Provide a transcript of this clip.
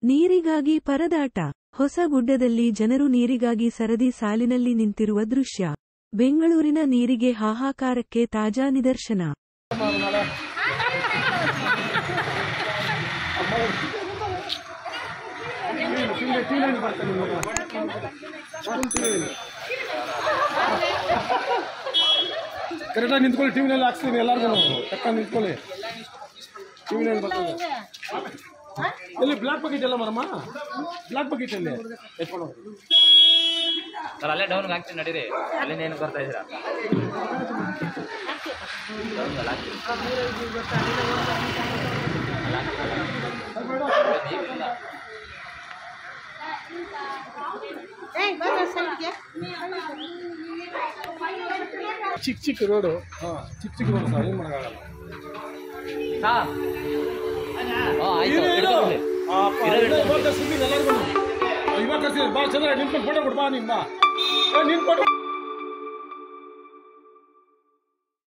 ನೀರಿಗಾಗಿ ಪರದಾಟ ಹೊಸಗುಡ್ಡದಲ್ಲಿ ಜನರು ನೀರಿಗಾಗಿ ಸರದಿ ಸಾಲಿನಲ್ಲಿ ನಿಂತಿರುವ ದೃಶ್ಯ ಬೆಂಗಳೂರಿನ ನೀರಿಗೆ ಹಾಹಾಕಾರಕ್ಕೆ ತಾಜಾ ನಿದರ್ಶನ ಕರೆಕ್ಟಾಗಿ ನಿಂತ್ಕೊಳ್ಳಿ ಟಿವಿನಲ್ಲಿ ಹಾಕ್ಸ್ತೀನಿ ಎಲ್ಲರಿಗೂ ತಕ್ಕ ನಿಂತ್ಕೊಳ್ಳಿ ಟಿವಿನಲ್ಲಿ ಬರ್ತದೆ ಎಲ್ಲಿ ಬ್ಲಾಕ್ ಬಕೆಟ್ ಎಲ್ಲ ಮರಮ್ಮ ಬ್ಲಾಕ್ ಬಕೆಟ್ ಎಲ್ಲಿ ಎತ್ಕೊಂಡು ಹೋಗಿ ಸರ್ ಅಲ್ಲೇ ಡೌನ್ಗೆ ಹಾಕ್ತೀನಿ ನಡೀರಿ ಅಲ್ಲಿಂದ ಏನು ಬರ್ತಾ ಇದ್ದೀರಾ ಡೌನ್ಗೆ ಅಲ್ಲಿ ಹಾಕ್ತೀನಿ. ಅಲ್ಲಿ ಹಾಕ್ತೀನಿ. ನೀರಿಲ್ಲ. ಚಿಕ್ಕ ಚಿಕ್ಕ ರೋಡು ಹಾಂ ಚಿಕ್ಕ ಚಿಕ್ಕ ರೋಡು ಸರ್ ಏನು ಮಾಡೋಕ್ಕಾಗಲ್ಲ ಹಾ ಹಾ, ಆಯ್ತು ಹಿಡ್ಕೊಂಡ್ಬಿಡಿ. ಇವಾಗ ಕರ್ಸಿದ್ದೀನಿ ಎಲ್ಲರಿಗೂ ಇವಾಗ ಕರ್ಸಿದ್ದೀನಿ ಬಾ ಚಂದ್ರ ನಿಂತ್ಕೊಂಡು ಫೋಟೋ ಕೊಡು ಬಾ ನೀನು ಬಾ ಏ, ನಿಂತ್ಕೊಂಡು